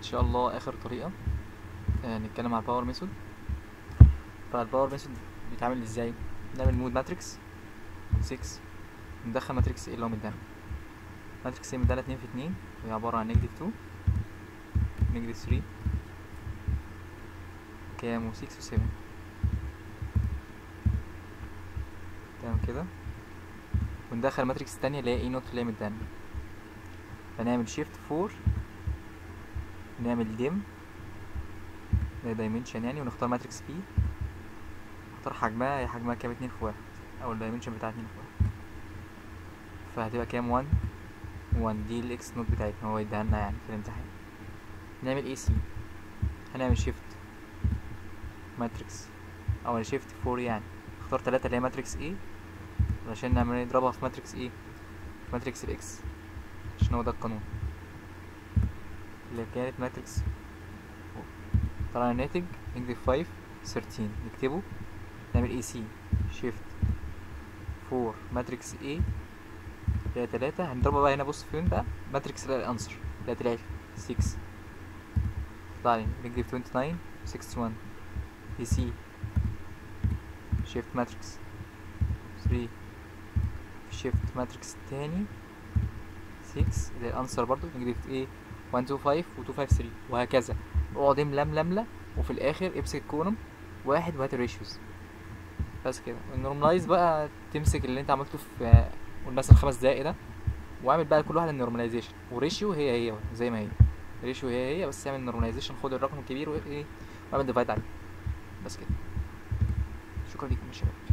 شاء الله اخر طريقه آه نتكلم على الباور ميثود فالباور ميثود بيتعمل ازاي نعمل مود ماتريكس 6 ندخل ماتريكس ايه اللي هو مدانا ماتريكس ايه مدانا 2 في 2 وهي عباره عن نيجاتيف 2 نيجاتيف 3 كام و 6 و 7 تمام كده وندخل ماتريكس التانية اللي هي ايه نوت اللي هي مدانا فنعمل شيفت 4 نعمل ديم ده دايمنشن يعني ونختار ماتريكس بي نختار حجمها هي حجمها كام اتنين في واحد او الدايمنشن بتاع اتنين في واحد فهتبقى كام 1 1 دي الاكس نوت بتاعتنا هو يديها لنا يعني في الامتحان نعمل اي سي هنعمل شيفت ماتريكس او شيفت 4 يعني اختار تلاتة اللي هي ماتريكس ايه علشان نعمل نضربها في ماتريكس ايه في ماتريكس الاكس عشان هو ده القانون اللي كانت ماتريكس طلع الناتج نيجاتيف 5 13 نكتبه نعمل اي سي شيفت 4 ماتريكس A اللي هي 3 هنضربها بقى هنا بص فين بقى ماتريكس الانسر اللي هي طلعت 6 طلع لي نيجاتيف 29 61 اي سي شيفت ماتريكس 3 شيفت ماتريكس تاني 6 اللي هي الانسر برضو نيجاتيف ايه 1 2 5 و 2 5 3 وهكذا اقعد املى املى املى وفي الاخر امسك الكولوم واحد وهات الريشيوز بس كده النورماليز بقى تمسك اللي انت عملته في قول مثلا خمس دقايق ده واعمل بقى كل واحده النورماليزيشن وريشيو هي هي زي ما هي ريشيو هي هي بس اعمل نورماليزيشن خد الرقم الكبير وايه واعمل ديفايد عليه بس كده شكرا لكم يا شباب